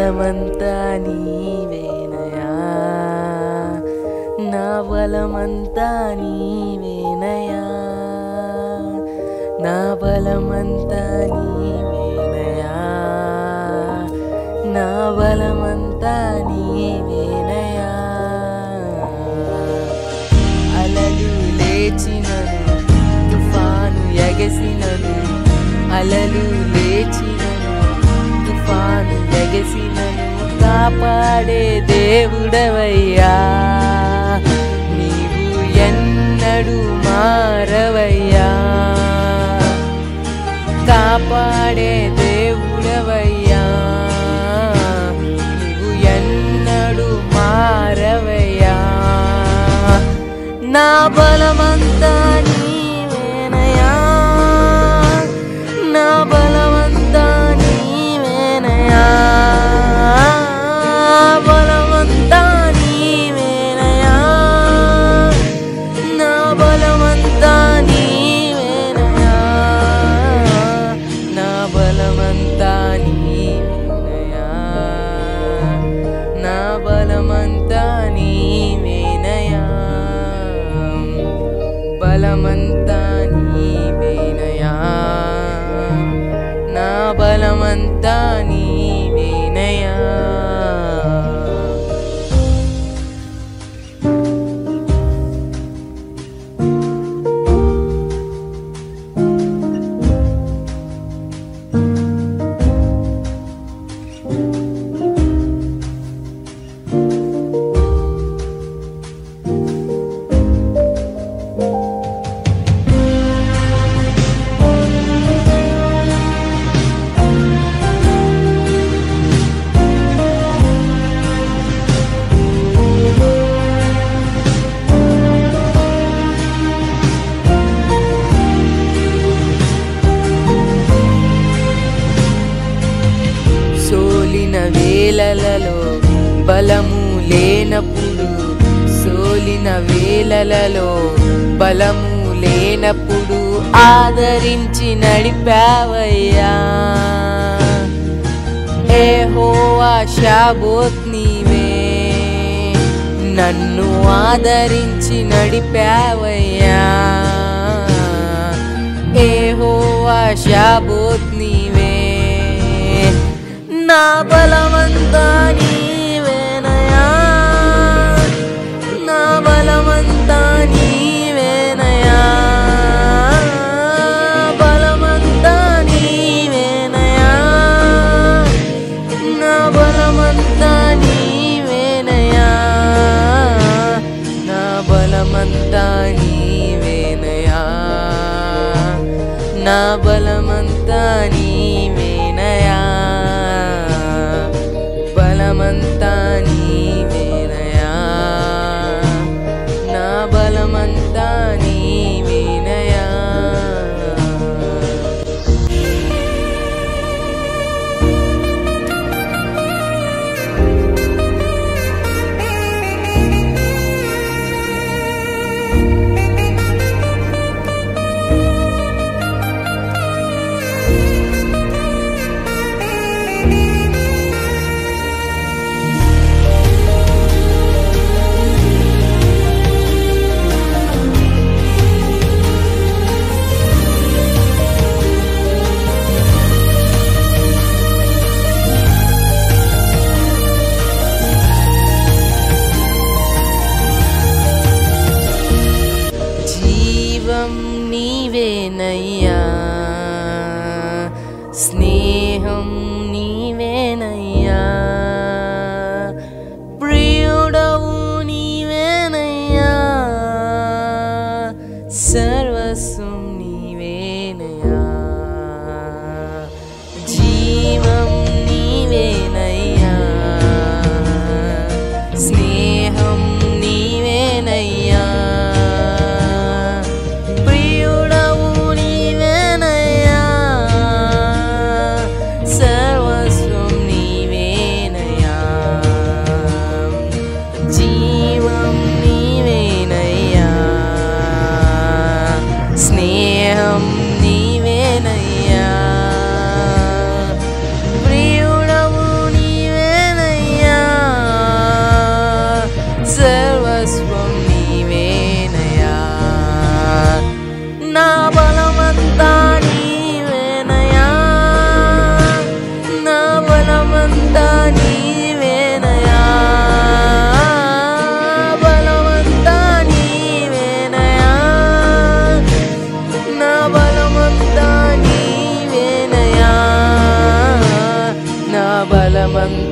బలమంతా నీవేనయా నా బలమంతా నీవేనయా నా బలమంతా నీవేనయా నా బలమంతా నీవేనయా అలలు లేచినను తుఫాను ఎగసినను అలలు లేచినను తుఫాను ఎగసినను కాపాడే దేవుడవయ్యా నీవు ఎన్నడు మారవయ్యా కాపాడే దేవుడవయ్యా నీవు ఎన్నడు మారవయ్యా నా బలమంతా నీవేనయా నా బలమంతా నీవేనయా బలమంతా నీవేనయా నా బలమంతా నీవేనయా నా బలమంతా నీవేనయా నా బలమంతా నీవేనయా బలమంతా నీవేనయా నా బలమంతా నీవేనయా సోలిన వేలలలో బలము లేనప్పుడు సోలిన వేలలలో బలము లేనప్పుడు ఆదరించి నడిపావయ్యా ఏ హోవా షాబోత్ నీవే నన్ను ఆదరించి నడిపావయ్యా ఏ హోవా షాబోత్ నీవే నా బలమంతా నీవేనయా నా బలమంతా నీవేనయా బలమంతా నీవేనయా నా బలమంతా నీవేనయా నా బలమంతా నీవేనయా నా బలమంతా నీవేనయా బలమంతా నీవేనయా నా బలమంతా నీవేనయా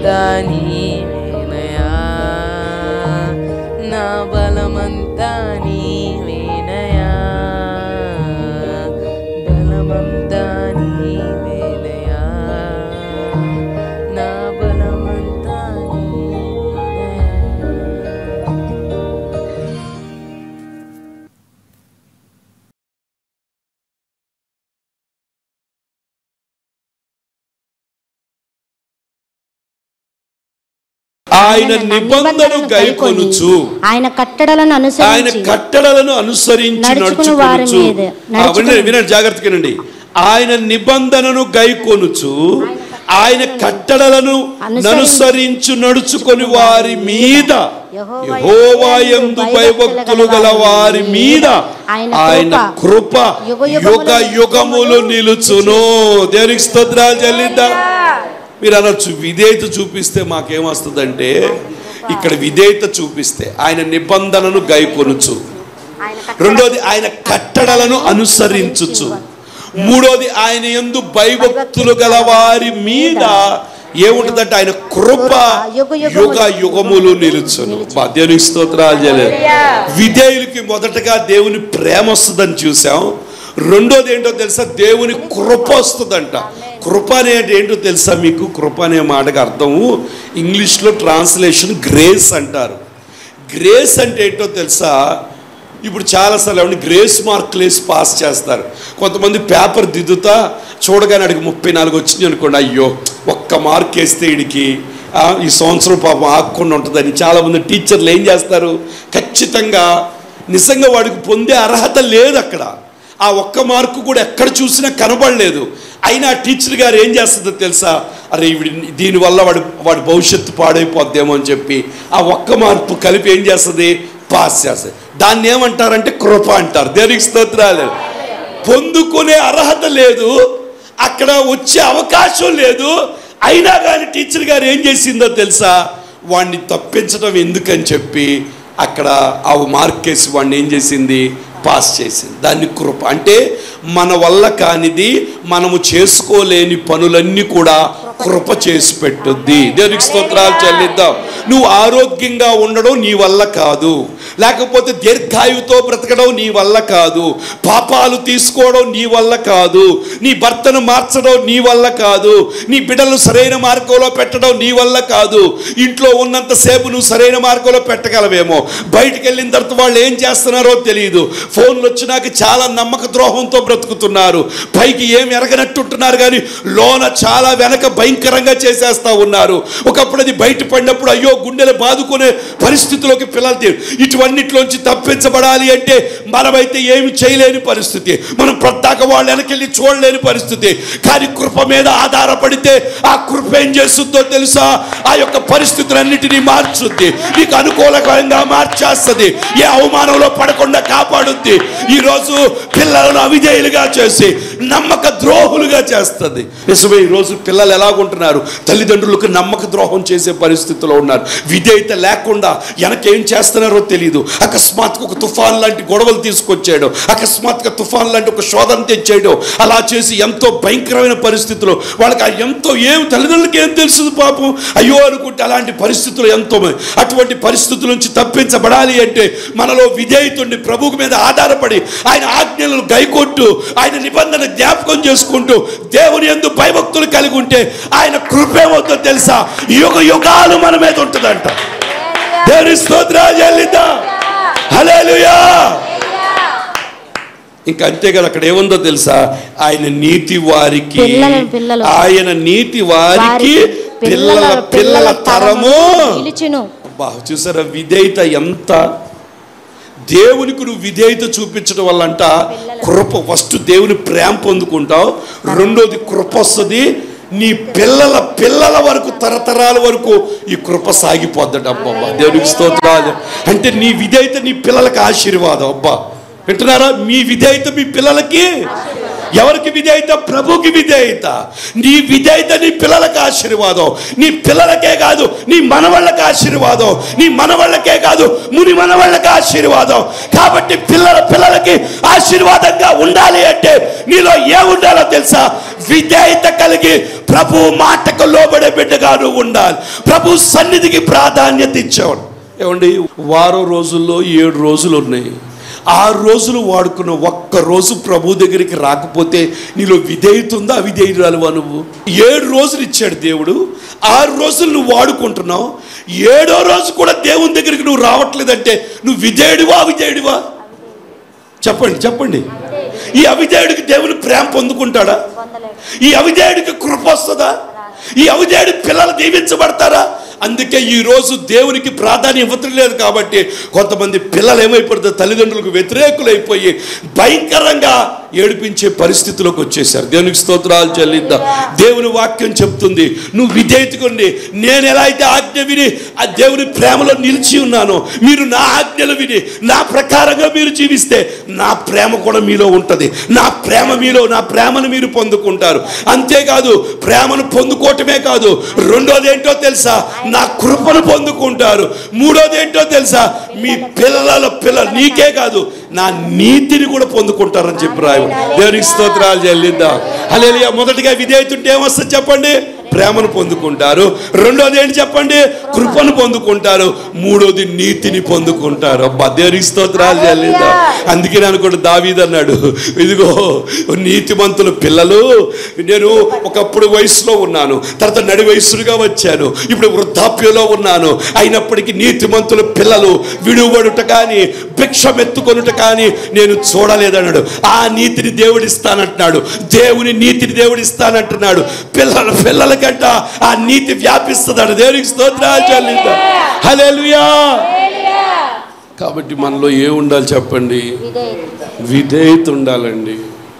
బలమంతా నీవేనయా నా బలమంతా నీవేనయా బలమంతా నీవేనయా నా బలమంతా నీవేనయా ఆయన నిబంధన గైకొనుచు ఆయన కట్టడలను ఆయన అనుసరించి కట్టడలను అనుసరించి నడుచుకుని వారి నడుచుకొనుచు మీద, ఆ, నడుచుకుని- వినండి వినండి జాగ్రత్తగా వినండి ఆయన నిబంధనను గైకొనుచు ఆయన కట్టడలను అనుసరించి- అనుసరించు నడుచుకొని వారి మీద యెహోవా యెహోవాయందు భయభక్తులు గల వారి మీద ఆయన ఆయన కృప యుగయుగములు యుగ యుగములు నిలుచును దేవునికి స్తోత్రాలు చెల్లిద్దాం మీరు అనొచ్చు విధేయత చూపిస్తే మాకేమొస్తుందంటే ఇక్కడ విధేయత చూపిస్తే ఆయన నిబంధనను గైకొనుచు ఆయన రెండోది ఆయన కట్టడలను అనుసరించుచు మూడోది ఆయన ఎందు భయభక్తులు గల వారి మీద ఏముంటుందంటే ఆయన కృప యుగ యుగములు నిలుచును మా దేవునికి స్తోత్రాలు చేయలేదు విధేయులకి మొదటగా దేవుని ప్రేమ వస్తుందని చూసాం రెండోది ఏంటో తెలుసా దేవుని కృప వస్తుందంట కృప అనేది ఏంటో తెలుసా మీకు కృప అనే మాటకు అర్థము ఇంగ్లీష్లో ట్రాన్స్లేషన్ గ్రేస్ అంటారు గ్రేస్ అంటే ఏంటో తెలుసా ఇప్పుడు చాలాసార్లు ఏమంటే గ్రేస్ మార్కులు వేసి పాస్ చేస్తారు కొంతమంది పేపర్ దిద్దుతా చూడగానే అడిగి ముప్పై నాలుగు వచ్చింది అనుకోండి అయ్యో ఒక్క మార్క్ వేస్తే ఇడికి ఈ సంవత్సరం పాపం ఆకుండా ఉంటుందని చాలామంది టీచర్లు ఏం చేస్తారు ఖచ్చితంగా నిజంగా వాడికి పొందే అర్హత లేదు అక్కడ ఆ ఒక్క మార్కు కూడా ఎక్కడ చూసినా కనబడలేదు అయినా ఆ టీచర్ గారు ఏం చేస్తుందో తెలుసా అరే ఇవి దీనివల్ల వాడు వాడి భవిష్యత్తు పాడైపోద్దేమో అని చెప్పి ఆ ఒక్క మార్పు కలిపి ఏం చేస్తుంది పాస్ చేస్తుంది దాన్ని ఏమంటారంటే కృప అంటారు దేనికి స్తోత్రాలు పొందుకునే అర్హత లేదు అక్కడ వచ్చే అవకాశం లేదు అయినా కానీ టీచర్ గారు ఏం చేసిందో తెలుసా వాడిని తప్పించడం ఎందుకని చెప్పి అక్కడ ఆ మార్క్ వేసి వాడిని ఏం చేసింది పాస్ చేసింది దాన్ని కృప అంటే మన వల్ల కానిది మనము చేసుకోలేని పనులన్నీ కూడా కృప చేసి పెట్టుద్ది దేవునికి స్తోత్రాలు చెల్లిద్దాం నువ్వు ఆరోగ్యంగా ఉండడం నీ వల్ల కాదు లేకపోతే దీర్ఘాయువుతో బ్రతకడం నీ వల్ల కాదు పాపాలు తీసుకోవడం నీ వల్ల కాదు నీ భర్తను మార్చడం నీ వల్ల కాదు నీ బిడ్డలు సరైన మార్గంలో పెట్టడం నీ వల్ల కాదు ఇంట్లో ఉన్నంతసేపు నువ్వు సరైన మార్గంలో పెట్టగలవేమో బయటికి వెళ్ళిన తర్వాత వాళ్ళు ఏం చేస్తున్నారో తెలియదు ఫోన్లు వచ్చినాక చాలా నమ్మక ద్రోహంతో బ్రతుకుతున్నారు పైకి ఏం ఎరగనట్టుంటున్నారు కానీ లోన చాలా వెనక భయంకరంగా చేసేస్తా ఉన్నారు ఒకప్పుడు అది బయటపడినప్పుడు అయ్యో గుండెలు బాదుకునే పరిస్థితిలోకి పిల్లలు తీ- ఇటువన్నిటిలోంచి తప్పించబడాలి అంటే మనమైతే ఏమి చేయలేని పరిస్థితి మనం ప్రత్యేక వాళ్ళు వెనకెళ్ళి చూడలేని పరిస్థితి కానీ కృప మీద ఆధారపడితే ఆ కృప ఏం చేస్తుందో తెలుసా ఆ యొక్క పరిస్థితులన్నిటినీ మార్చుద్ది నీకు అనుకూలంగా మార్చేస్తుంది ఏ అవమానంలో పడకుండా కాపాడుద్ది ఈరోజు పిల్లలను అవిధేయులుగా చేసి నమ్మక ద్రోహులుగా చేస్తుంది నిజమే ఈరోజు పిల్లలు ఎలాగుంటున్నారు తల్లిదండ్రులకు నమ్మక ద్రోహం చేసే పరిస్థితిలో ఉన్నారు విధేయత లేకుండా వెనకేం చేస్తున్నారో తెలియదు అకస్మాత్తుగా ఒక తుఫాన్ లాంటి గొడవలు తీసుకొచ్చాడు అకస్మాత్తుగా తుఫాన్ లాంటి ఒక శోధన తెచ్చాడు అలా చేసి ఎంతో భయంకరమైన పరిస్థితులు వాళ్ళకి ఆ ఎంతో ఏం తల్లిదండ్రులకి ఏం తెలుస్తుంది పాపం అయ్యో అనుకుంటే అలాంటి పరిస్థితులు ఎంతో మంది. అటువంటి పరిస్థితుల నుంచి తప్పించబడాలి అంటే మనలో విధేయతుండి ప్రభువు మీద ఆధారపడి ఆయన ఆజ్ఞలను గైకొట్టు ఆయన నిబంధన జ్ఞాపకం చేసుకుంటూ దేవుని ఎందు భయభక్తులు కలిగి ఉంటే ఆయన కృపేమవుతో తెలుసా యుగ యుగాలు మన మీద ఉంటుందంట దేవుని స్తోత్రాలు చెల్లిద్దాం హల్లెలూయా ఇంకా అంతే కదా అక్కడ ఏముందో తెలుసా ఆయన నీతి వారికి పిల్లల- పిల్లలు. ఆయన నీతి వారికి వారికి పిల్లల పిల్లల తరము నిలిచును అబ్బా చూసారా విధేయత ఎంత దేవునికి నువ్వు విధేయత చూపించడం వల్ల అంట కృప ఫస్ట్ దేవుని ప్రేమ పొందుకుంటావు రెండోది కృప వస్తుంది నీ పిల్లల పిల్లల వరకు తరతరాల వరకు ఈ కృప సాగిపోద్దట అబ్బా దేవునికి స్తోత్రాలు అంటే నీ విధేయత నీ పిల్లలకి ఆశీర్వాదం అబ్బా వింటున్నారా మీ విధేయత మీ పిల్లలకి ఎవరికి విధేయత ప్రభుకి విధేయత నీ విధేయత నీ పిల్లలకు ఆశీర్వాదం నీ పిల్లలకే కాదు నీ మనవాళ్ళకి ఆశీర్వాదం నీ మనవాళ్ళకే కాదు ముని మనవాళ్ళకి ఆశీర్వాదం కాబట్టి పిల్లల పిల్లలకి ఆశీర్వాదంగా ఉండాలి అంటే నీలో ఏ ఉండాలో తెలుసా విధేయత కలిగి ప్రభు మాటకు లోబడే బిడ్డగా నువ్వు ఉండాలి ప్రభు సన్నిధికి ప్రాధాన్యత ఇచ్చేవాడు ఏమండి వారం రోజుల్లో ఏడు రోజులు ఉన్నాయి ఆరు రోజులు వాడుకున్న ఒక్క రోజు ప్రభు దగ్గరికి రాకపోతే నీలో విధేయత ఉందా అవిధేయురాలువా నువ్వు ఏడు రోజులు ఇచ్చాడు దేవుడు ఆరు రోజులు నువ్వు వాడుకుంటున్నావు ఏడో రోజు కూడా దేవుని దగ్గరికి నువ్వు రావట్లేదంటే నువ్వు విధేయుడివా అవిధేయుడివా చెప్పండి చెప్పండి ఈ అవిధేయుడికి దేవుని ప్రేమ పొందుకుంటాడా ఈ అవిధేయుడికి కృప వస్తుందా ఈ అవిధేయుడి పిల్లలు దీవించబడతారా అందుకే ఈ రోజు దేవునికి ప్రాధాన్యం ఇవ్వట్లేదు కాబట్టి కొంతమంది పిల్లలు ఏమైపోతారు తల్లిదండ్రులకు వ్యతిరేకులైపోయి భయంకరంగా ఏడిపించే పరిస్థితిలోకి వచ్చేసారు దేవునికి స్తోత్రాలు చెల్లిద్దాం దేవుని వాక్యం చెప్తుంది నువ్వు విధేయతకుండి నేను ఎలా అయితే ఆజ్ఞ విని ఆ దేవుని ప్రేమలో నిలిచి ఉన్నానో మీరు నా ఆజ్ఞలు విని నా ప్రకారంగా మీరు జీవిస్తే నా ప్రేమ కూడా మీలో ఉంటుంది నా ప్రేమ మీలో నా ప్రేమను మీరు పొందుకుంటారు అంతేకాదు ప్రేమను పొందుకోవటమే కాదు రెండోది ఏంటో తెలుసా నా కృపను పొందుకుంటారు మూడోది ఏంటో తెలుసా మీ పిల్లల పిల్లలు నీకే కాదు నా నీతిని కూడా పొందుకుంటారని చెప్పి రాయు దేవునికి స్తోత్రాలు చెల్లిద్దాం హల్లెలూయా మొదటిగా విధేయత ఉంటే ఏమొస్తుంది చెప్పండి ప్రేమను పొందుకుంటారు రెండోది ఏంటి చెప్పండి కృపను పొందుకుంటారు మూడోది నీతిని పొందుకుంటారు అబ్బా దేవునికి స్తోత్రాలు చెల్లిద్దాం అందుకే నేను కూడా దావీద్ అన్నాడు ఇదిగో నీతిమంతుల పిల్లలు నేను ఒకప్పుడు వయసులో ఉన్నాను తర్వాత నడి వయసుగా వచ్చాను ఇప్పుడు వృద్ధాప్యంలో ఉన్నాను అయినప్పటికీ నీతిమంతుల పిల్లలు విడువడుట కానీ భిక్షమెత్తుకొనుట కానీ నేను చూడలేదన్నాడు ఆ నీతిని దేవుడిస్తానంటున్నాడు దేవుని నీతిని దేవుడిస్తానంటున్నాడు పిల్లల పిల్లలకంట ఆ నీతి వ్యాపిస్తుందట దేవునికి స్తోత్రాలు చెల్లిద్దాం హల్లెలూయా కాబట్టి మనలో ఏ ఉండాలి చెప్పండి విధేయత ఉండాలండి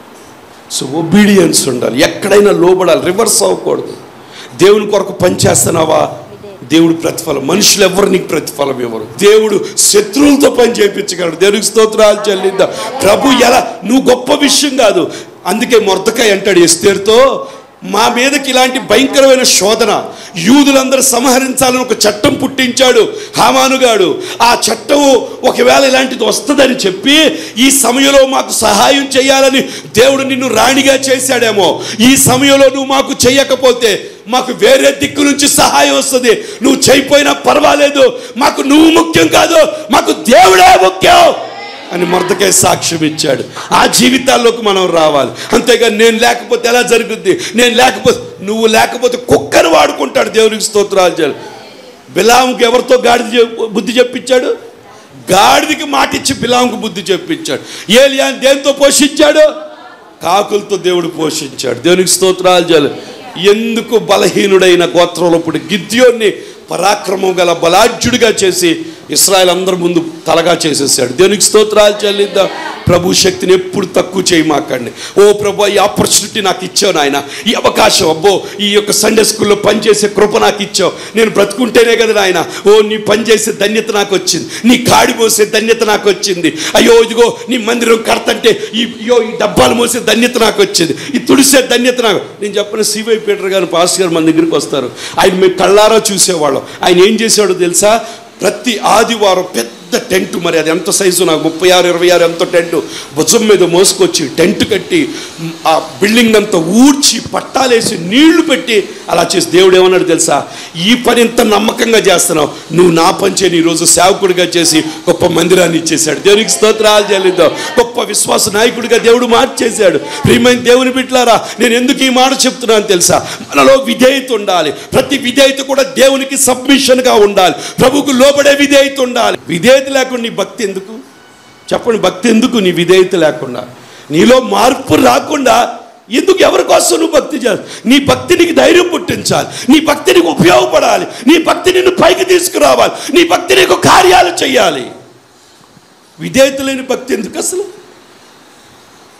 సో ఒబీడియన్స్ ఉండాలి ఎక్కడైనా లోబడాలి రివర్స్ అవ్వకూడదు దేవుని కొరకు పనిచేస్తున్నావా దేవుడు ప్రతిఫలం మనుషులు ఎవరు నీకు ప్రతిఫలం ఇవ్వరు దేవుడు శత్రువులతో పని చేయించగలడు దేవునికి స్తోత్రాలు చెల్లిద్దాం ప్రభు ఎలా నువ్వు గొప్ప విషయం కాదు అందుకే మొరదకాయ అంటాడు ఎస్తేరుతో మా మీదకి ఇలాంటి భయంకరమైన శోధన యూదులందరూ సంహరించాలని ఒక చట్టం పుట్టించాడు హామానుగాడు ఆ చట్టం ఒకవేళ ఇలాంటిది వస్తుందని చెప్పి ఈ సమయంలో మాకు సహాయం చేయాలని దేవుడు నిన్ను రాణిగా చేశాడేమో ఈ సమయంలో నువ్వు మాకు చేయకపోతే మాకు వేరే దిక్కు నుంచి సహాయం వస్తుంది నువ్వు చేయిపోయినా పర్వాలేదు మాకు నువ్వు ముఖ్యం కాదు మాకు దేవుడే ముఖ్యం అని మొరదకాయ సాక్ష్యం ఇచ్చాడు ఆ జీవితాల్లోకి మనం రావాలి అంతేగాని నేను లేకపోతే ఎలా జరుగుద్ది నేను లేకపోతే నువ్వు లేకపోతే కుక్కను వాడుకుంటాడు దేవునికి స్తోత్రాలు చేయాలి బిలాముకి ఎవరితో గాడిద చెప్- బుద్ధి చెప్పించాడు గాడిదికి మాటిచ్చి బిలాముకు బుద్ధి చెప్పించాడు ఏలియాని దేంతో పోషించాడు కాకులతో దేవుడు పోషించాడు దేవునికి స్తోత్రాలు చేయాలి ఎందుకు బలహీనుడైన గోత్రంలో పుట్టి గిద్యోన్ని పరాక్రమం గల బలాఢ్యుడిగా చేసి ఇస్రాయల్ అందరి ముందు తలగా చేసేసాడు దేవునికి స్తోత్రాలు చెల్లిద్దాం ప్రభు శక్తిని ఎప్పుడు తక్కువ చేయమాకండి ఓ ప్రభు ఈ ఆపర్చునిటీ నాకు ఇచ్చావు నాయన ఈ అవకాశం అబ్బో ఈ యొక్క సండే స్కూల్లో పనిచేసే కృప నాకు ఇచ్చావు నేను బ్రతుకుంటేనే కదా నాయన ఓ నీ పనిచేసే ధన్యత నాకు వచ్చింది నీ కాడి మోసే ధన్యత నాకు వచ్చింది అయ్యో ఇదిగో నీ మందిరం కడతంటే ఈ అయ్యో ఈ డబ్బాలు మోసే ధన్యత నాకు వచ్చింది ఈ తుడిసే ధన్యత నాకు నేను చెప్పిన సివై పీటర్ గారు పాస్ గారు మన దగ్గరికి వస్తారు ఆయన మేము కళ్ళారా చూసేవాళ్ళం ఆయన ఏం చేశాడో తెలుసా ప్రతి ఆదివారం పెద్ద టెంట్ మరి అది ఎంత సైజు నాకు ముప్పై ఆరు ఇరవై ఆరు ఎంత టెంట్ భుజం మీద మోసుకొచ్చి టెంట్ కట్టి మ్, ఆ బిల్డింగ్ అంతా ఊడ్చి పట్టాలేసి నీళ్లు పెట్టి అలా చేసి దేవుడు ఏమన్నాడు తెలుసా ఈ పని ఇంత నమ్మకంగా చేస్తున్నావు నువ్వు నా పని చేయని ఈరోజు సేవకుడిగా చేసి గొప్ప మందిరాన్ని ఇచ్చేశాడు దేవునికి స్తోత్రాలు చెల్లిద్దాం గొప్ప విశ్వాస నాయకుడిగా దేవుడు మార్చేశాడు ప్రియమైన దేవుని బిడ్డలారా నేను ఎందుకు ఈ మాట చెప్తున్నాను తెలుసా మనలో విధేయత ఉండాలి ప్రతి విధేయత కూడా దేవునికి సబ్మిషన్గా ఉండాలి ప్రభుకు లోబడే విధేయత ఉండాలి విధేయత లేకుండా నీ భక్తి ఎందుకు చెప్పండి భక్తి ఎందుకు నీ విధేయత లేకుండా నీలో మార్పు రాకుండా ఎందుకు ఎవరి కోసం నువ్వు భక్తి చేయాలి నీ భక్తి నీకు ధైర్యం పుట్టించాలి నీ భక్తి నీకు ఉపయోగపడాలి నీ భక్తి నిన్ను పైకి తీసుకురావాలి నీ భక్తి నీకు కార్యాలు చేయాలి విధేయత లేని భక్తి ఎందుకు అసలు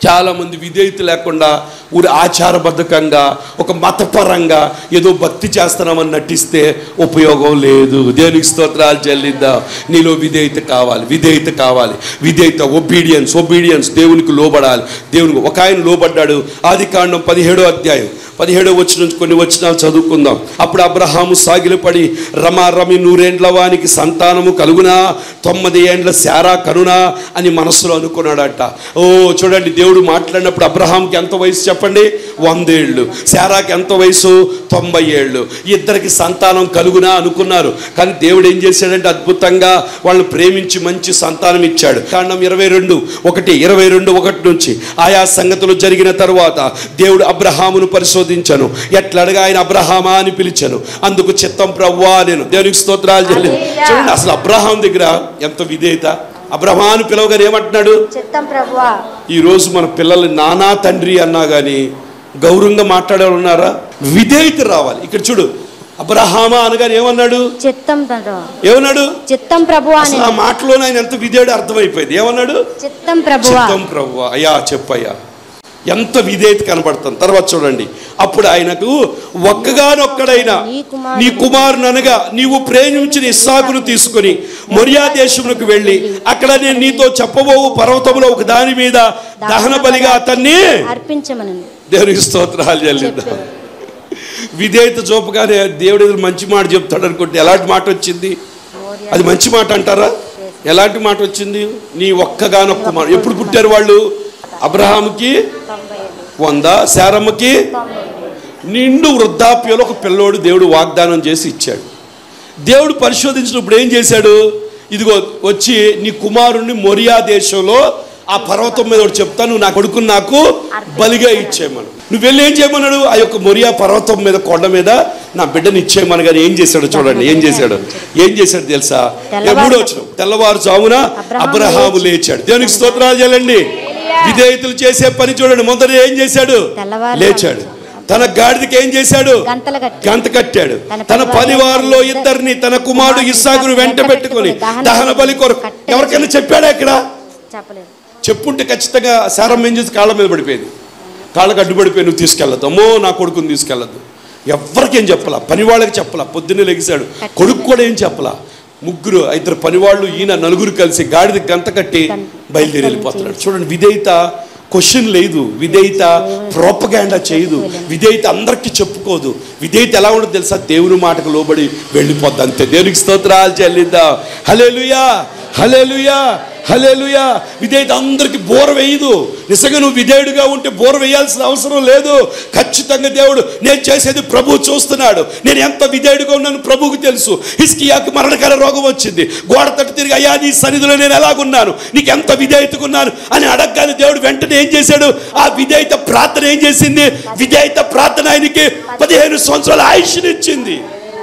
చాలా మంది విధేయత లేకుండా ఊరి ఆచారబద్ధకంగా ఒక మతపరంగా ఏదో భక్తి చేస్తున్నామని నటిస్తే ఉపయోగం లేదు దేవునికి స్తోత్రాలు చెల్లిద్దాం నీలో విధేయత కావాలి విధేయత కావాలి విధేయత ఒబీడియన్స్ ఒబీడియన్స్ దేవునికి లోబడాలి దేవునికి ఒక ఆయన లోబడ్డాడు ఆది కాండం పదిహేడో అధ్యాయం పదిహేడో వచ్చిన నుంచి కొన్ని వచ్చినాలు చదువుకుందాం అప్పుడు అబ్రహాము సాగిలపడి రమా రమి నూరేండ్ల వానికి సంతానము కలుగునా తొమ్మిది ఏండ్ల శారా కరుణా అని మనసులో అనుకున్నాడట ఓ చూడండి దేవుడు మాట్లాడినప్పుడు అబ్రహాంకి ఎంత వయసు చెప్పండి వందేళ్ళు శారాకి ఎంత వయసు తొంభై ఏళ్ళు ఇద్దరికి సంతానం కలుగునా అనుకున్నారు కానీ దేవుడు ఏం చేశాడంటే అద్భుతంగా వాళ్ళని ప్రేమించి మంచి సంతానం ఇచ్చాడు కాండం ఇరవై రెండు ఒకటి ఇరవై రెండు ఒకటి నుంచి ఆయా సంగతులు జరిగిన తరువాత దేవుడు అబ్రహామును పరిశోధించను ఎట్లడగా ఆయన అబ్రహామా అని పిలిచాను అందుకు చిత్తం ప్రవ్వా నేను దేవునికి స్తోత్రాలు చెల్లింది చూడండి అసలు అబ్రహాం దగ్గర ఎంత విధేయత అబ్రహా అని పిలవగానే ఏమంటున్నాడు చిత్తం ప్రభువా ఈ రోజు మన పిల్లల్ని నానా తండ్రి అన్నా కానీ గౌరవంగా మాట్లాడే ఉన్నారా విధేయత రావాలి ఇక్కడ చూడు అబ్రహామా అనగానే ఏమన్నాడు చిత్తం ప్రభువా. ఏమన్నాడు చిత్తం ప్రభువా అని అసలు ఆ మాటలోనే ఆయన ఎంత విధేయుడు అర్థమైపోయింది ఏమన్నాడు చిత్తం ప్రభువా చిత్తం ప్రభు అయ్యా చెప్పయ్యా ఎంత విధేయత కనబడుతుంది తర్వాత చూడండి అప్పుడు ఆయనకు ఒక్కగానొక్కడైన నీ కుమారుడు- నీ కుమారుని అనగా నీవు ప్రేమించిన ఇస్సాకును తీసుకొని మొరియా దేశమునకు వెళ్ళి అక్కడ నేను నీతో చెప్పబోవు పర్వతములో ఒక దాని మీద దహన బలిగా అతన్ని అర్పించమను దేవునికి స్తోత్రాలు చెల్లిద్దాం విధేయత చూపగానే దేవుడు ఏదో మంచి మాట చెప్తాడు అనుకుంటే ఎలాంటి మాట వచ్చింది అది మంచి మాట అంటారా ఎలాంటి మాట వచ్చింది నీ ఒక్కగానొక్క మాట ఎప్పుడు పుట్టారు వాళ్ళు అబ్రహాముకి వంద శారమ్మకి నిండు వృద్ధాప్యంలో ఒక పిల్లోడు దేవుడు వాగ్దానం చేసి ఇచ్చాడు దేవుడు పరిశోధించినప్పుడు ఏం చేశాడు ఇదిగో వచ్చి నీ కుమారుణ్ణి మొరియా దేశంలో ఆ పర్వతం మీద ఒకటి చెప్తాను నువ్వు నా కొడుకుని నాకు బలిగా ఇచ్చేయమను నువ్వు వెళ్ళి ఏం చేయమన్నాడు ఆ యొక్క మొరియా పర్వతం మీద కొండ మీద నా బిడ్డని ఇచ్చేయమని కానీ ఏం చేశాడు చూడండి ఏం చేశాడు ఏం చేశాడు తెలుసా తెల్లవారు- ఎప్పుడో వచ్చిన తెల్లవారుజామున అబ్రహాము అబ్రహాము లేచాడు దేవునికి స్తోత్రాలు చేయాలండి విధేయతలు చేసే పని చూడండి మొదట ఏం చేశాడు తెల్లవారు లేచాడు తన గాడిదకి ఏం చేశాడు గంతలు కట్టి గంత కట్టాడు తన తన పనివారిలో పనివారిలో ఇద్దరిని తన కుమారుడు కుమారుడు ఇస్సాకును వెంట వెంట పెట్టుకొని పెట్టుకొని దహన బలి కొరకు కట్టెలు ఎవరికైనా చెప్పాడా ఇక్కడ చెప్పలేదు చెప్పుంటే ఖచ్చితంగా సారం ఏం చేసి కాళ్ళ మీద పడిపోయింది కాళ్ళకు అడ్డుపడిపోయి నువ్వు తీసుకెళ్ళదు అమ్మో నా కొడుకుని తీసుకెళ్ళదు ఎవరికేం చెప్పలా పని వాళ్ళకి చెప్పలా పొద్దున్నే లెగిశాడు కొడుకు కూడా ఏం చెప్పలా ముగ్గురు ఇద్దరు పనివాళ్ళు ఈయన నలుగురు కలిసి గాడిద గంత కట్టి బయలుదేరి వెళ్ళిపోతున్నాడు చూడండి విధేయత క్వశ్చన్ లేదు విధేయత ప్రోపగాండా చేయదు విధేయత అందరికీ చెప్పుకోదు విధేయత ఎలా ఉండదు తెలుసా దేవుని మాటకు లోబడి వెళ్ళిపోద్ది అంతే దేవునికి స్తోత్రాలు చెల్లిద్దాం హలేలుయా హలేలుయా హలేలుయా విధేయత అందరికి బోర వేయదు నిజంగా నువ్వు విధేయుడిగా ఉంటే బోర వేయాల్సిన అవసరం లేదు ఖచ్చితంగా దేవుడు నేను చేసేది ప్రభు చూస్తున్నాడు నేను ఎంత విధేయుడిగా ఉన్నాను ప్రభువుకు తెలుసు హిస్కియాకి మరణకర రోగం వచ్చింది గోడ తట్టు తిరిగి అయ్యా నీ సన్నిధిలో నేను ఎలాగున్నాను నీకు ఎంత విధేయతకున్నాను అని అడగగానే దేవుడు వెంటనే ఏం చేశాడు ఆ విధేయత ప్రార్థన ఏం చేసింది విధేయత ప్రార్థన ఆయనకి పదిహేను సంవత్సరాల ఆయుష్నిచ్చింది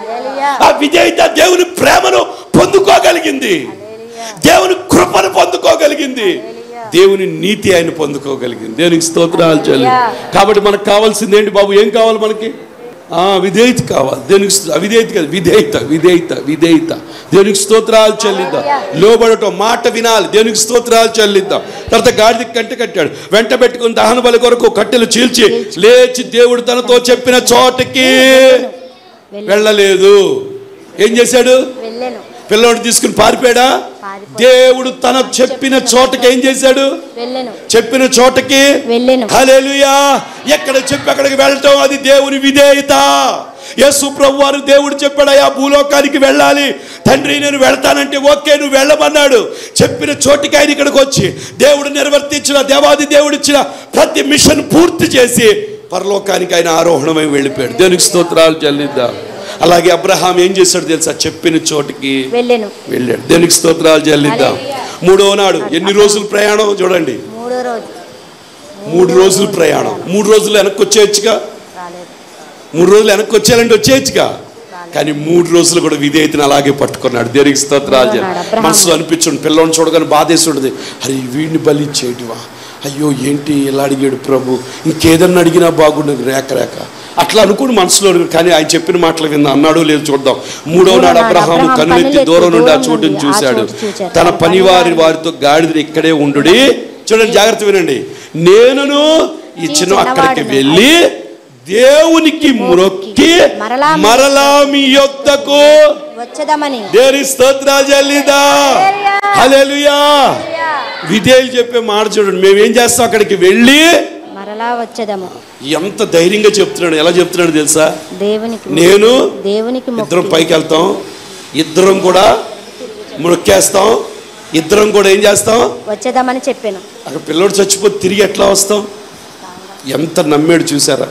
ఆ విధేయత దేవుని ప్రేమను పొందుకోగలిగింది దేవుని కృపను పొందుకోగలిగింది దేవుని నీతి ఆయన పొందుకోగలిగింది దేవునికి స్తోత్రాలు చెల్లి కాబట్టి మనకు కావాల్సింది ఏంటి బాబు ఏం కావాలి మనకి ఆ విధేయత కావాలి దేవునికి స్తు- అవిధేయత కాదు విధేయత విధేయత విధేయత దేవునికి స్తోత్రాలు చెల్లిద్దాం లోబడటం మాట వినాలి దేవునికి స్తోత్రాలు చెల్లిద్దాం తర్వాత గాడిద కంట కట్టాడు వెంట పెట్టుకుని దహన బలి కొరకు కట్టెలు చీల్చి లేచి దేవుడు తనతో చెప్పిన చోటకి వెళ్ళి వెళ్ళలేదు ఏం చేశాడు వెళ్ళాను పిల్లోడు తీసుకుని పారిపోయాడా పారిపోయాడు. దేవుడు తన చెప్పిన చోటకి ఏం చేశాడు వెళ్ళాను చెప్పిన చోటకి వెళ్ళాను హల్లెలూయా ఎక్కడ చెప్పి అక్కడికి వెళ్ళటం అది దేవుని విధేయత యేసు ప్రభు వారు దేవుడు చెప్పాడయ్యా భూలోకానికి వెళ్ళాలి తండ్రి నేను వెళ్తానంటే ఓకే నువ్వు వెళ్ళమన్నాడు చెప్పిన చోటికి ఆయన ఇక్కడికి వచ్చి దేవుడు నిర్వర్తించిన దేవాది దేవుడు ఇచ్చిన ప్రతి మిషన్ పూర్తి చేసి పరలోకానికి ఆయన ఆరోహణమై వెళ్ళిపోయాడు దేవునికి స్తోత్రాలు చెల్లిద్దాం అలాగే అబ్రహాం ఏం చేశాడు తెలుసా చెప్పిన చోటికి వెళ్ళాను వెళ్ళాడు దేవునికి స్తోత్రాలు చెల్లిద్దాం మూడో నాడు ఎన్ని రోజులు ప్రయాణం చూడండి మూడో రోజు మూడు రోజులు ప్రయాణం మూడు రోజులు వెనక్కి వచ్చేయచ్చుగా రాలేదు మూడు రోజులు వెనక్కి వచ్చేయాలంటే వచ్చేయచ్చుగా కానీ మూడు రోజులు కూడా విధేయతను అలాగే పట్టుకున్నాడు దేనికి స్తోత్రాలు చేయాలి. అన్నాడు అబ్రహాము. మనసులో అనిపించండి పిల్లని చూడగానే బాధేసి ఉంటుంది అరే వీడిని బలి చేయటివా అయ్యో ఏంటి ఇలా అడిగాడు ప్రభు ఇంకేదన్నా అడిగినా బాగుండదు రేఖ రేఖ అట్లా అనుకుని మనసులో అడుగు. కానీ ఆయన చెప్పిన మాటలు విందా అన్నాడో లేదు చూద్దాం మూడో నాడు అబ్రహాము కన్నులెత్తి దూరం నుండి ఆ చోటుని దూరం చూశాడు నుండి ఆ చోటు చూశాడు. తన పనివారి వారితో గాడిదని ఇక్కడే ఉండుడి చూడండి జాగ్రత్త వినండి నేనును ఇచ్చిన అక్కడికి వెళ్ళి దేవునికి మొక్కి మరలా మీ- మరలా మీ యొద్దకు వచ్చేదామని దేని స్తోత్రాలు చెల్లిదా హల్లెలూయా విధేయులు చెప్పే మాట చూడండి మేము ఏం చేస్తాం అక్కడికి వెళ్ళి మరలా వచ్చేదము ఎంత ధైర్యంగా చెప్తున్నాడు ఎలా చెప్తున్నాడు తెలుసా దేవునికి మొక్కి- నేను దేవునికి ఇద్దరం మొక్కి పైకి వెళ్తాం ఇద్దరం కూడా మొక్కేస్తాం ఇద్దరం కూడా ఏం చేస్తాం వచ్చేదామని చెప్పాను అక్కడ పిల్లోడు చచ్చిపోతే తిరిగి ఎట్లా వస్తాం ఎంత నమ్మాడు చూసారా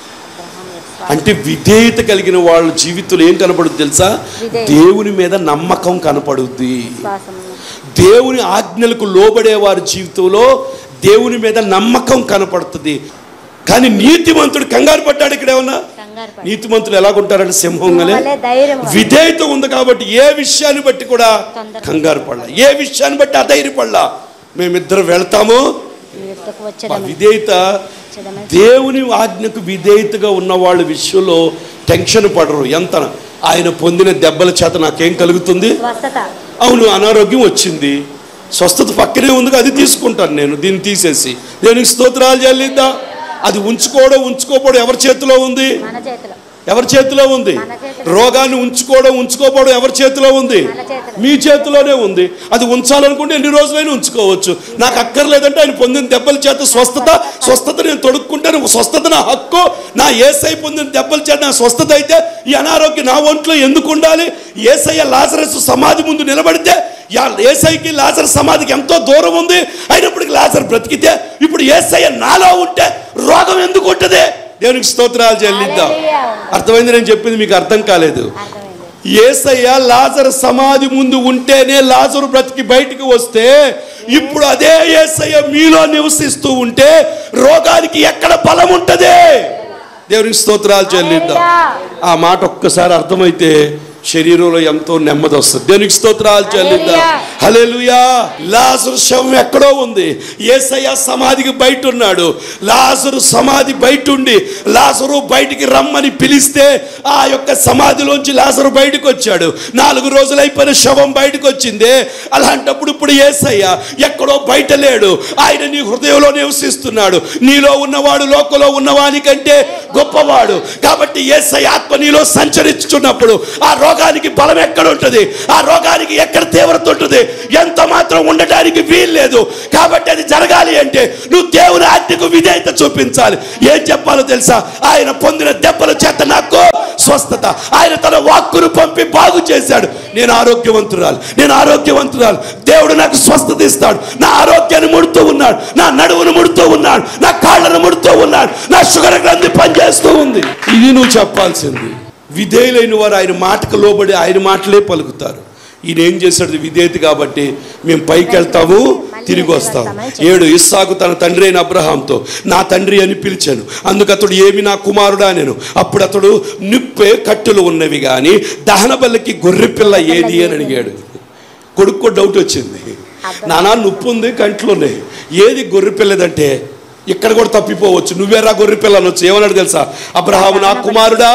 అంటే విధేయత కలిగిన వాళ్ళ జీవితంలో ఏం కనపడుద్ది తెలుసా విధేయత. దేవుని మీద నమ్మకం కనపడుద్ది విశ్వాసము దేవుని ఆజ్ఞలకు లోబడే వారి జీవితంలో దేవుని మీద నమ్మకం కనపడుతుంది కానీ నీతిమంతుడు కంగారు పడ్డాడు ఇక్కడ ఏమన్నా కంగారు పడి నీతిమంతులు ఎలాగుంటారంటే సింహంగానే వలె ధైర్యం విధేయత ఉంది కాబట్టి ఏ విషయాన్ని బట్టి కూడా తొందర. కంగారు పడలా ఏ విషయాన్ని బట్టి అధైర్యపడలా మేమిద్దరం వెళ్తాము మీ యొద్దకు మా వచ్చేదామని విధేయత వచ్చేదామని దేవుని ఆజ్ఞకు విధేయతగా ఉన్న వాళ్ళ విషయంలో టెన్షన్ పడరు ఎంత ఆయన పొందిన దెబ్బల చేత నాకేం కలుగుతుంది స్వస్థత అవును అనారోగ్యం వచ్చింది స్వస్థత పక్కనే ఉంది అది తీసుకుంటాను నేను దీన్ని తీసేసి దేనికి స్తోత్రాలు చెల్లిద్దా అది ఉంచుకోవడం ఉంచుకోపోవడం ఎవరి చేతిలో ఉంది మన చేతిలో ఎవరి చేతిలో ఉంది మన చేతిలో. రోగాన్ని ఉంచుకోవడం ఉంచుకోపోవడం ఎవరి చేతిలో ఉంది మన చేతిలో. మీ చేతిలోనే ఉంది అది ఉంచాలనుకుంటే ఎన్ని రోజులైనా ఉంచుకోవచ్చు నాకు అక్కర్లేదంటే ఆయన పొందిన దెబ్బల చేత స్వస్థత స్వస్థత నేను తొడుక్కుంటాను స్వస్థత నా హక్కు నా ఏసై పొందిన దెబ్బల చేత నా స్వస్థత అయితే ఈ అనారోగ్యం నా ఒంట్లో ఎందుకు ఉండాలి ఏసయ్య లాజరస్ సమాధి ముందు నిలబడితే యా ఏసైకి లాజర్ సమాధికి ఎంతో దూరం ఉంది అయినప్పటికీ లాజర్ బ్రతికితే ఇప్పుడు ఏసయ్య నాలో ఉంటే రోగం ఎందుకు ఉంటుంది దేవునికి స్తోత్రాలు చెల్లిద్దాం హల్లెలూయా. అర్థమైంది నేను చెప్పింది మీకు అర్థం కాలేదు అర్థమైంది ఏసయ్య లాజర్ సమాధి ముందు ఉంటేనే లాజరు బ్రతికి బయటికి వస్తే ఇప్పుడు అదే ఏసయ్య మీలో నివసిస్తూ ఉంటే రోగానికి ఎక్కడ బలం ఉంటది దేవునికి స్తోత్రాలు చెల్లిద్దాం ఆ మాట ఒక్కసారి అర్థమైతే శరీరంలో ఎంతో నెమ్మది వస్తుంది దేనికి స్తోత్రాలు చెల్లిద్దాం హల్లెలూయా లాజరు శవం ఎక్కడో ఉంది ఏసయ్య సమాధికి బయట ఉన్నాడు లాజరు సమాధి బయట ఉండి లాజరు బయటికి రమ్మని పిలిస్తే ఆ యొక్క సమాధిలోంచి లాజరు బయటకు వచ్చాడు నాలుగు రోజులు అయిపోయిన శవం బయటకు వచ్చింది అలాంటప్పుడు ఇప్పుడు ఏసయ్య ఎక్కడో బయట లేడు ఆయన నీ హృదయంలో నివసిస్తున్నాడు నీలో ఉన్నవాడు లోకంలో ఉన్నవానికంటే గొప్పవాడు కాబట్టి ఏసయ్య ఆత్మ నీలో సంచరించుచున్నప్పుడు ఆ రోగానికి బలం ఎక్కడ ఉంటుంది ఆ రోగానికి ఎక్కడ తీవ్రత ఉంటుంది ఎంత మాత్రం ఉండటానికి వీల్లేదు కాబట్టి అది జరగాలి అంటే నువ్వు దేవుని ఆజ్ఞకు విధేయత చూపించాలి ఏం చెప్పాలో తెలుసా ఆయన పొందిన దెబ్బల చేత నాకు స్వస్థత ఆయన తన వాక్కును పంపి బాగు చేశాడు నేను ఆరోగ్యవంతురాలు నేను ఆరోగ్యవంతురాలు దేవుడు నాకు స్వస్థత ఇస్తాడు నా ఆరోగ్యాన్ని ముడుతూ ఉన్నాడు నా నడువును ముడుతూ ఉన్నాడు నా కాళ్ళను ముడుతూ ఉన్నాడు నా షుగర్ గ్రంథి పనిచేస్తూ ఉంది ఇది నువ్వు చెప్పాల్సింది విధేయులైన వారు ఆయన మాటకు లోబడి ఆయన మాటలే పలుకుతారు ఈయన ఏం చేశాడు విధేయత కాబట్టి మేము పైకి వెళ్తాము తిరిగి వస్తాం ఏడు ఇస్సాకు తన తండ్రి అయిన అబ్రహాంతో నా తండ్రి అని పిలిచాను అందుకు అతడు ఏమి నా కుమారుడా నేను అప్పుడు అతడు నిప్పే కట్టెలు ఉన్నవి కానీ దహన బల్లకి గొర్రె పిల్ల ఏది అని అడిగాడు కొడుకు డౌట్ వచ్చింది నానా నొప్పి ఉంది కంట్లో ఉన్నాయి ఏది గొర్రె పిల్లదంటే ఇక్కడ కూడా తప్పిపోవచ్చు నువ్వేరా గొర్రె పిల్ల అనొచ్చు ఏమన్నాడు తెలుసా అబ్రహాము నా కుమారుడా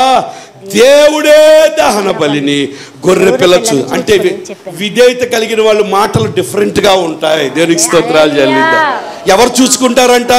దేవుడే దహన బలిని గొర్రె పిల్లచ్చు అంటే వి- విధేయత కలిగిన వాళ్ళు మాటలు డిఫరెంట్ గా ఉంటాయి దేవునికి స్తోత్రాలు చెల్లిద్దాం ఎవరు చూసుకుంటారంట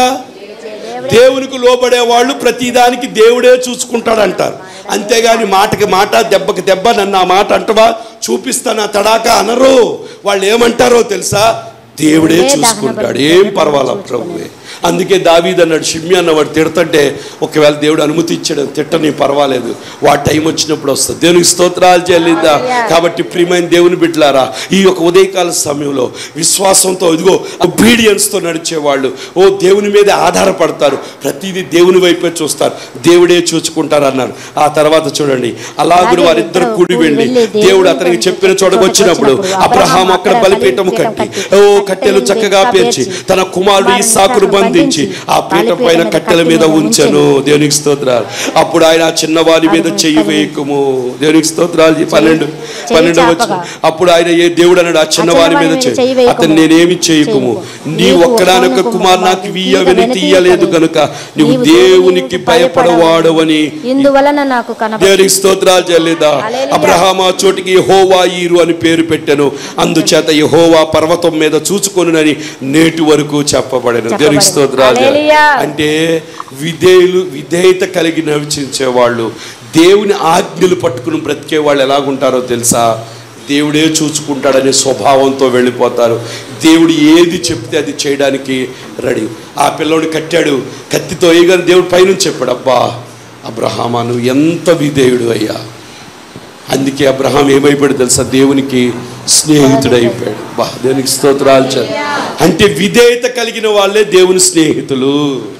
దేవునికి లోబడే వాళ్ళు ప్రతిదానికి దేవుడే చూసుకుంటాడంటారు అంతేగాని మాటకి మాట దెబ్బకి దెబ్బ నన్ను ఆ మాట అంటవా చూపిస్తాను ఆ తడాక అనరు వాళ్ళు ఏమంటారో తెలుసా దేవుడే చూసుకుంటాడు ఏం పర్వాలా ప్రభువే అందుకే దావీద్ అన్నాడు షిమ్మి అన్నవాడు తిడతంటే ఒకవేళ దేవుడు అనుమతి ఇచ్చాడు తిట్టని పర్వాలేదు వా టైం వచ్చినప్పుడు వస్తుంది దేవునికి స్తోత్రాలు చెల్లిద్దా కాబట్టి ప్రియమైన దేవుని బిడ్డలారా ఈ యొక్క ఉదయకాల సమయంలో విశ్వాసంతో ఇదిగో ఒబీడియన్స్తో నడిచేవాళ్ళు ఓ దేవుని మీద ఆధారపడతారు ప్రతిదీ దేవుని వైపే చూస్తారు దేవుడే చూసుకుంటారు అన్నారు ఆ తర్వాత చూడండి అలాగుడు వారిద్దరు కూడి వెళ్ళి దేవుడు అతనికి చెప్పిన చోటకు వచ్చినప్పుడు అబ్రహాం అక్కడ బలిపీఠం కట్టి ఓ కట్టెలు చక్కగా పేర్చి తన కుమారుడు ఈ సాకును బంధించి ఆ పీఠం పైన కట్టెల మీద ఉంచను దేవునికి స్తోత్రాలు అప్పుడు ఆయన ఆ చిన్నవారి మీద చెయ్యి వేయకము దేవునికి స్తోత్రాలు ఈ పన్నెండు పన్నెండు వచ్చిన అప్పుడు ఆయన ఏ దేవుడు అన్నాడు ఆ చిన్నవారి మీద చెయ్యి అతను నేనేమి చేయకము నీ ఒక్కడానొక్క కుమారు నాకు వీయవని తీయలేదు గనుక నువ్వు దేవునికి భయపడవాడవని ఇందువలన నాకు కనబడి దేవునికి స్తోత్రాలు చెల్లిదా హల్లెలూయా. అబ్రహాం ఆ చోటికి యెహోవా ఈరు అని పేరు పెట్టాను అందుచేత యెహోవా పర్వతం మీద చూచుకొనునని నేటి వరకు చెప్పబడను దేవునికి స్తోత్రాలు స్తోత్రాలు హల్లెలూయా. అంటే విధేయులు విధేయత కలిగి నడిచించే వాళ్ళు దేవుని ఆజ్ఞలు పట్టుకుని బ్రతికే వాళ్ళు ఎలాగుంటారో తెలుసా దేవుడే చూసుకుంటాడనే స్వభావంతో వెళ్ళిపోతారు దేవుడు ఏది చెప్తే అది చేయడానికి రెడీ ఆ పిల్లోడు కట్టాడు కత్తితో వేయగానే దేవుడు పైనుంచి చెప్పాడు అబ్బా అబ్రహామా నువ్వు ఎంత విధేయుడు అయ్యా అందుకే అబ్రహాం ఏమైపోయాడు తెలుసా దేవునికి స్నేహితుడైపోయాడు బా దేవునికి స్తోత్రాలు చ అంటే విధేయత కలిగిన వాళ్ళే దేవుని స్నేహితులు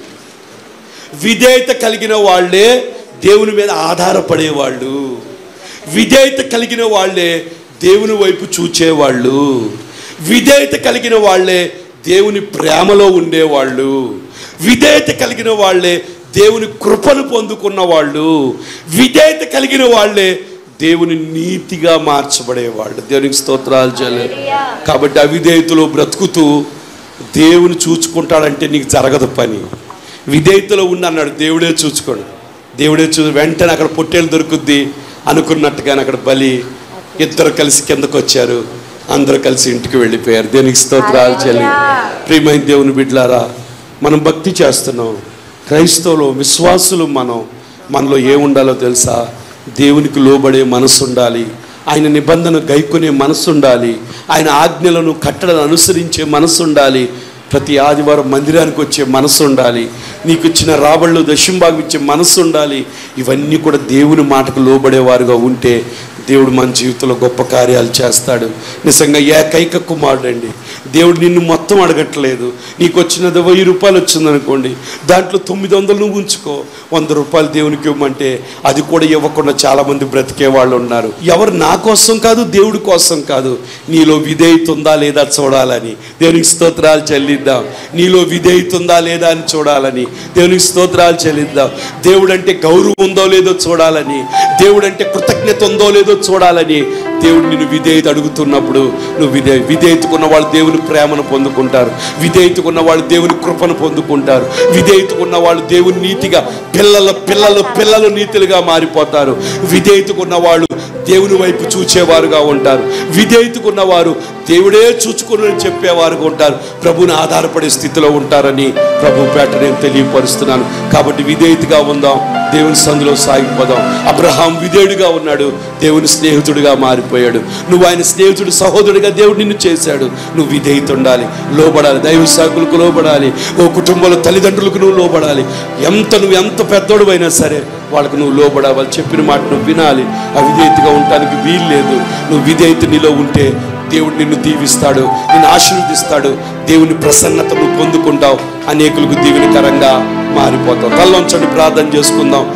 విధేయత కలిగిన వాళ్ళే దేవుని మీద ఆధారపడేవాళ్ళు విధేయత కలిగిన వాళ్ళే దేవుని వైపు చూచేవాళ్ళు విధేయత కలిగిన వాళ్ళే దేవుని ప్రేమలో ఉండేవాళ్ళు విధేయత కలిగిన వాళ్ళే దేవుని కృపను పొందుకున్న వాళ్ళు విధేయత కలిగిన వాళ్ళే దేవుని నీతిగా మార్చబడేవాళ్ళు దేవునికి స్తోత్రాలు చేయలేదు కాబట్టి అవిధేయతలో బ్రతుకుతూ దేవుని చూచుకుంటాడంటే నీకు జరగదు పని విధేయతలో ఉండి అన్నాడు దేవుడే చూచుకోడు దేవుడే చూ వెంటనే అక్కడ పొట్టేలు దొరుకుద్ది అనుకున్నట్టుగానే అక్కడ బలి ఇద్దరు కలిసి కిందకు వచ్చారు అందరూ కలిసి ఇంటికి వెళ్ళిపోయారు దేనికి స్తోత్రాలు చెల్లి ప్రియమైన దేవుని బిడ్లారా మనం భక్తి చేస్తున్నాం క్రైస్తవులు విశ్వాసులు మనం మనలో ఏముండాలో తెలుసా దేవునికి లోబడే మనసు ఉండాలి ఆయన నిబంధన గైకొనే మనసు ఉండాలి ఆయన ఆజ్ఞలను కట్టడను అనుసరించే మనసు ఉండాలి ప్రతి ఆదివారం మందిరానికి వచ్చే మనసు ఉండాలి నీకు ఇచ్చిన రాబళ్ళు దశంభాగం ఇచ్చే మనసు ఉండాలి ఇవన్నీ కూడా దేవుని మాటకు లోబడేవారుగా ఉంటే దేవుడు మన జీవితంలో గొప్ప కార్యాలు చేస్తాడు నిజంగా ఏకైక కుమారుడు అండి దేవుడు నిన్ను మొత్తం అడగట్లేదు నీకు వచ్చినది వెయ్యి రూపాయలు వచ్చిందనుకోండి దాంట్లో తొమ్మిది వందలు నువ్వు ఉంచుకో వంద రూపాయలు దేవునికి ఇవ్వమంటే అది కూడా ఇవ్వకుండా చాలామంది బ్రతికే వాళ్ళు ఉన్నారు ఎవరు నా కోసం కాదు దేవుడి కోసం కాదు నీలో విధేయత ఉందా లేదా చూడాలని దేవునికి స్తోత్రాలు చెల్లిద్దాం నీలో విధేయత ఉందా లేదా అని చూడాలని దేవునికి స్తోత్రాలు చెల్లిద్దాం దేవుడు అంటే గౌరవం ఉందో లేదో చూడాలని దేవుడు అంటే కృతజ్ఞత ఉందో లేదో చూడాలని దేవుడు నిన్ను విధేయత అడుగుతున్నప్పుడు నువ్వు విధే విధేయతకున్న వాళ్ళు దేవుని ప్రేమను పొందుకుంటారు విధేయతకున్న వాళ్ళు దేవుని కృపను పొందుకుంటారు విధేయతకున్న వాళ్ళు దేవుని నీతిగా పిల్లల పిల్లలు పిల్లలు నీతులుగా మారిపోతారు విధేయతకున్న వాళ్ళు దేవుని వైపు చూచేవారుగా ఉంటారు విధేయతకున్న వారు దేవుడే చూచుకుని చెప్పేవారుగా ఉంటారు ప్రభుని ఆధారపడే స్థితిలో ఉంటారని ప్రభు పేట నేను తెలియపరుస్తున్నాను కాబట్టి విధేయతగా ఉందాం దేవుని సందులో సాగిపోదాం అబ్రహాం విధేయుడిగా ఉన్నాడు దేవుని స్నేహితుడిగా మారిపోయాడు నువ్వు ఆయన స్నేహితుడు సహోదరుడిగా దేవుడు నిన్ను చేశాడు నువ్వు విధేయత ఉండాలి లోబడాలి దైవ సాకులకు లోబడాలి ఓ కుటుంబంలో తల్లిదండ్రులకు నువ్వు లోబడాలి ఎంత నువ్వు ఎంత పెద్దోడు అయినా సరే వాళ్ళకు నువ్వు లోబడాలి వాళ్ళు చెప్పిన మాట నువ్వు వినాలి అవిధేయతగా ఉండటానికి వీలు లేదు నువ్వు విధేయత నీలో ఉంటే దేవుడు నిన్ను దీవిస్తాడు నిన్ను ఆశీర్వదిస్తాడు దేవుని ప్రసన్నత నువ్వు పొందుకుంటావు అనేకులకు దీవెనకరంగా మారిపోతావు తల్లంచండి ప్రార్థన చేసుకుందాం